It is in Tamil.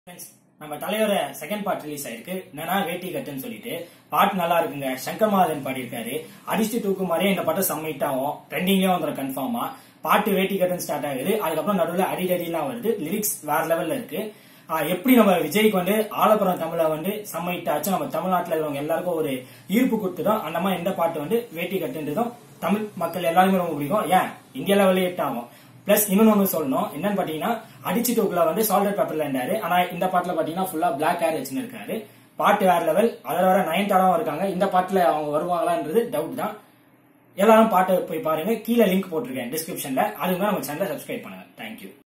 Friends, நம்ம தலைவர செகண்ட் பார்ட் ரிலீஸ் ஆயிருக்கு என்னன்னா வேட்டி கட்டுன்னு சொல்லிட்டு பாட்டு நல்லா இருக்குங்க சங்கர் மாதன் பாடியிருக்காரு அடிச்சு தூக்கு மாதிரியே இந்த பாட்டு சம்மிட் ஆகும் ட்ரெண்டிங்லயே வந்துடும் கன்ஃபார்மா பாட்டு வேட்டி கட்டுன்னு ஸ்டார்ட் ஆகுது அதுக்கப்புறம் நடுவில் அடிடடிலாம் வருது லிரிக்ஸ் வேற லெவல்ல இருக்கு ஆஹ் எப்படி நம்ம விஜய்க்கு வந்து ஆலப்புறம் தமிழ வந்து சம்மிட் ஆச்சு நம்ம தமிழ்நாட்டுல இருக்கிறவங்க எல்லாருக்கும் ஒரு ஈர்ப்பு கொடுத்துடும் அந்த மாதிரி இந்த பாட்டு வந்து வேட்டி கட்டுன்றதும் தமிழ் மக்கள் எல்லாருமே ரொம்ப பிடிக்கும் ஏன் இந்தியா லெவலில் ஹிட் ஆகும் பிளஸ் இன்னொன்னு ஒண்ணு சொல்லணும் என்னன்னு பாத்தீங்கன்னா அடிச்சு தூக்குல வந்து சால்டர் பேப்பர்ல இருந்தாரு ஆனா இந்த பாட்டுல பாத்தீங்கன்னா ஃபுல்லா பிளாக் ஹேர் வச்சுன்னு இருக்காரு பாட்டு வேற லெவல் அதில் வர நயன்தாராவும் இருக்காங்க இந்த பாட்டுல அவங்க வருவாங்களான்றது டவுட் தான் எல்லாரும் பாட்டு போய் பாருங்க கீழே லிங்க் போட்டிருக்கேன் டிஸ்கிரிப்ஷன்ல அதுக்கு நம்ம சேனலை சப்ஸ்கிரைப் பண்ணுங்க தேங்க்யூ